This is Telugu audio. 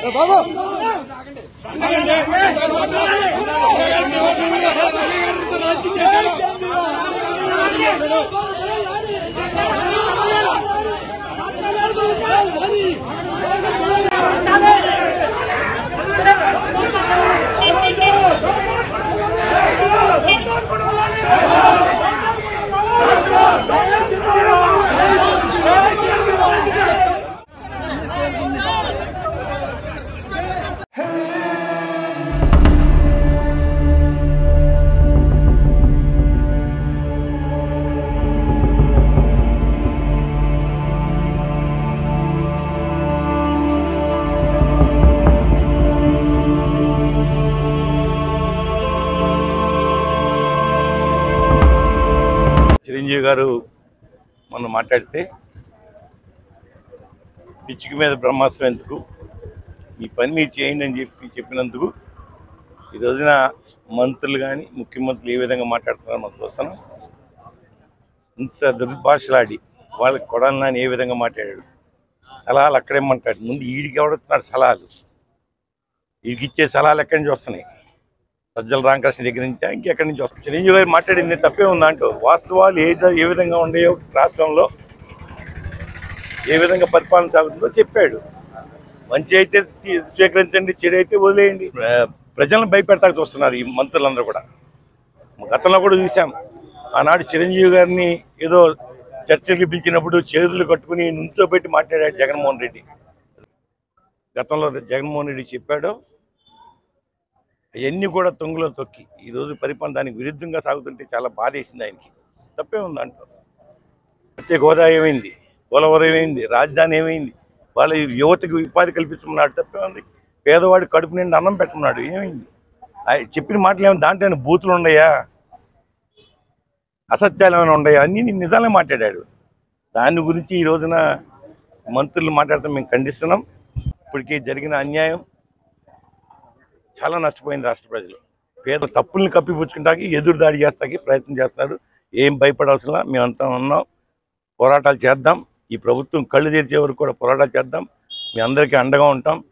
చిరంజీవి గారు మనం మాట్లాడితే పిచ్చికి మీద బ్రహ్మాస్త్రం ఎందుకు ఈ పని మీరు చేయండి అని చెప్పి చెప్పినందుకు ఈ రోజున మంత్రులు కానీ ముఖ్యమంత్రులు ఏ విధంగా మాట్లాడుతున్నారో మనం చూస్తున్నాం ఇంత దుర్భాషలాడి వాళ్ళకి కొడాలని ఏ విధంగా మాట్లాడాడు సలహాలు అక్కడేమంటాడు ముందు ఈడికి ఎవడుతున్నాడు సలహాలు వీడికి ఇచ్చే సలహాలు ఎక్కడి నుంచి వస్తున్నాయి సజ్జల రామకృష్ణ దగ్గర నుంచి ఇంకెక్కడి నుంచి వస్తుంది చిరంజీవి గారు మాట్లాడింది తప్పే ఉందంటూ వాస్తవాలు ఏ ఏ విధంగా ఉండేయో రాష్ట్రంలో ఏ విధంగా పరిపాలన సాగుతుందో చెప్పాడు మంచి అయితే స్వీ- స్వీకరించండి చెడు అయితే వదిలేయండి ప్ర- ప్రజలను భయపెడతాకు చూస్తున్నారు ఈ మంత్రులందరూ కూడా గతంలో కూడా చూసాం ఆనాడు చిరంజీవి గారిని ఏదో చర్చలకు పిలిచినప్పుడు చేతులు కట్టుకుని నుంచోబెట్టి మాట్లాడాడు జగన్మోహన్ రెడ్డి గతంలో జగన్మోహన్ రెడ్డి చెప్పాడు అవన్నీ కూడా తొంగులో తొక్కి ఈరోజు పరిపాలన దానికి విరుద్ధంగా సాగుతుంటే చాలా బాధేసింది ఆయనకి తప్పే ఉంది అంటూ ప్రత్యేక హోదా ఏమైంది పోలవరం ఏమైంది రాజధాని ఏమైంది వాళ్ళ యువతకి ఉపాధి కల్పించమన్నాడు తప్పే ఉంది పేదవాడి కడుపు నిండి అన్నం పెట్టమన్నాడు ఏమైంది ఆయన చెప్పిన మాటలు ఏమైనా దాంట్లో ఏమైనా బూతులు ఉన్నాయా అసత్యాలు ఏమైనా ఉన్నాయా అన్నీ నిజాలే మాట్లాడాడు దాని గురించి ఈ రోజున మంత్రులు మాట్లాడటం మేము ఖండిస్తున్నాం ఇప్పటికే జరిగిన అన్యాయం చాలా నష్టపోయింది రాష్ట్ర ప్రజలు పేద తప్పుల్ని కప్పిపుచ్చుకుంటాకి ఎదురు దాడి చేస్తాకి ప్రయత్నం చేస్తున్నారు ఏం భయపడాల్సిన మేమంతా ఉన్నాం పోరాటాలు చేద్దాం ఈ ప్రభుత్వం కళ్ళు తెరిచే వరకు కూడా పోరాటాలు చేద్దాం మీ అందరికీ అండగా ఉంటాం